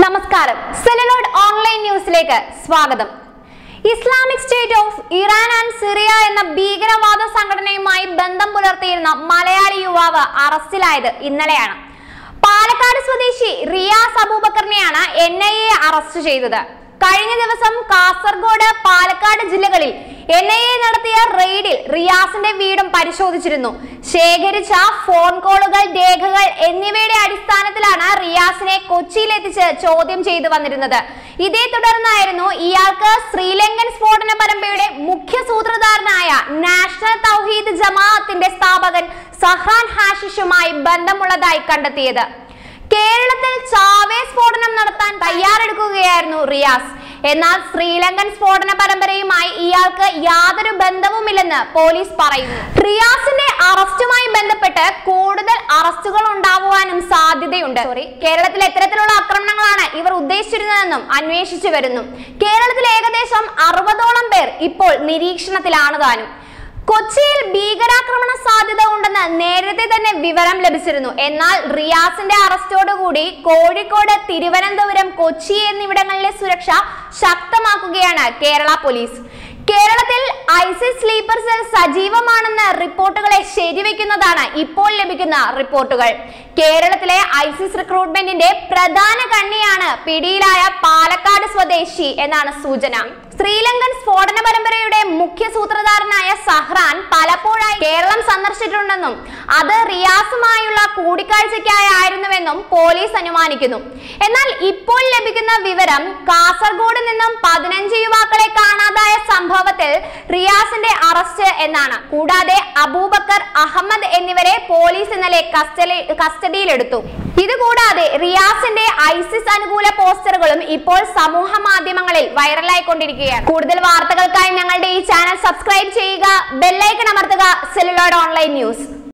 നമസ്കാരം സെലലോഡ് ഓൺലൈൻ ന്യൂസിലേക്ക് സ്വാഗതം Islamic State of Iran and Syria എന്ന ഭീകരവാദ സംഘടനയുമായി ബന്ധം പുലർത്തിയിരുന്ന മലയാളി യുവാവ് അറസ്റ്റിലായത് ഇന്നലെയാണ് പാലക്കാട് സ്വദേശി റിയാസ് അബൂബക്കറിനെയാണ് എൻ ഐ എ അറസ്റ്റ് ചെയ്തത് കഴിഞ്ഞ ദിവസം കാസർഗോഡ് പാലക്കാട് ജില്ലകളിൽ എൻ ഐ എ നടത്തിയ റെയ്ഡിൽ റിയാസിന്റെ വീടും പരിശോധിച്ചിരുന്നു ശേഖരിച്ച ഫോൺ കോളുകൾ രേഖകൾ എന്നിവയുടെ അടിസ്ഥാനത്തിലാണ് റിയാസിനെ കൊച്ചിയിലെത്തിച്ച് ചോദ്യം ചെയ്തു വന്നിരുന്നത് ഇതേ തുടർന്നായിരുന്നു ഇയാൾക്ക് ശ്രീലങ്കൻ സ്ഫോടന പരമ്പരയുടെ മുഖ്യ സൂത്രധാരനായ നാഷണൽ തൗഹീദ് ജമാഅത്തിന്റെ സ്ഥാപകൻ സഹ്റാൻ ഹാഷിഷുമായി ബന്ധമുള്ളതായി കണ്ടെത്തിയത് കേരളത്തിൽ ചാവേ സ്ഫോടനം നടത്താൻ തയ്യാറെടുക്കുകയായിരുന്നു റിയാസ് എന്നാൽ ശ്രീലങ്കൻ സ്ഫോടന പരമ്പരയുമായി ഇയാൾക്ക് യാതൊരു ബന്ധവുമില്ലെന്ന് പോലീസ് പറയുന്നു റിയാസിന്റെ അറസ്റ്റുമായി ബന്ധപ്പെട്ട് കൂടുതൽ അറസ്റ്റുകൾ ഉണ്ടാവുവാനും സാധ്യതയുണ്ട് സോറി കേരളത്തിൽ എത്തരത്തിലുള്ള ആക്രമണങ്ങളാണ് ഇവർ ഉദ്ദേശിച്ചിരുന്നതെന്നും അന്വേഷിച്ചു വരുന്നു കേരളത്തിൽ ഏകദേശം അറുപതോളം പേർ ഇപ്പോൾ നിരീക്ഷണത്തിലാണ് താനും കൊച്ചിയിൽ ഭീകരാക്രമണ സാധ്യത ഉണ്ടെന്ന് നേരത്തെ തന്നെ വിവരം ലഭിച്ചിരുന്നു എന്നാൽ റിയാസിന്റെ അറസ്റ്റോടുകൂടി കോഴിക്കോട് തിരുവനന്തപുരം കൊച്ചി എന്നിവിടങ്ങളിലെ സുരക്ഷ ശക്തമാക്കുകയാണ് കേരള പോലീസ് കേരളത്തിൽ ഐസിസ് സ്ലീപ്പർ സെൽ സജീവമാണെന്ന റിപ്പോർട്ടുകളെ ശരിവെക്കുന്നതാണ് ഇപ്പോൾ ലഭിക്കുന്ന റിപ്പോർട്ടുകൾ കേരളത്തിലെ ഐസിസ് റിക്രൂട്ട്മെന്റിന്റെ പ്രധാന കണ്ണിയാണ് പിടിയിലായ പാലക്കാട് സ്വദേശി എന്നാണ് സൂചന ശ്രീലങ്കൻ സ്ഫോടന പരമ്പരയുടെ മുഖ്യ സൂത്രധാരനായ സഹ്റാൻ പലപ്പോഴായി കേരളം സന്ദർശിച്ചിട്ടുണ്ടെന്നും അത് റിയാസുമായുള്ള കൂടിക്കാഴ്ചയ്ക്കായി ആയിരുന്നുവെന്നും പോലീസ് അനുമാനിക്കുന്നു എന്നാൽ ഇപ്പോൾ ലഭിക്കുന്ന വിവരം കാസർഗോഡ് നിന്നും പതിനഞ്ച് യുവാക്കളെ കാണാതായ സംഭവത്തിൽ റിയാസിന്റെ അറസ്റ്റ് എന്നാണ് കൂടാതെ അബൂബക്കർ അഹമ്മദ് എന്നിവരെ പോലീസ് ഇന്നലെ കസ്റ്റഡി കസ്റ്റഡിയിലെടുത്തു ഇതുകൂടാതെ റിയാസിന്റെ ഐസിസ് അനുകൂല പോസ്റ്ററുകളും ഇപ്പോൾ സമൂഹ മാധ്യമങ്ങളിൽ വൈറലായിക്കൊണ്ടിരിക്കുകയാണ് കൂടുതൽ വാർത്തകൾക്കായി ഞങ്ങളുടെ ഈ ചാനൽ സബ്സ്ക്രൈബ് ചെയ്യുക ബെല്ലൈക്കൺ അമർത്തുക സെല്ലുലോഡ് ഓൺലൈൻ ന്യൂസ്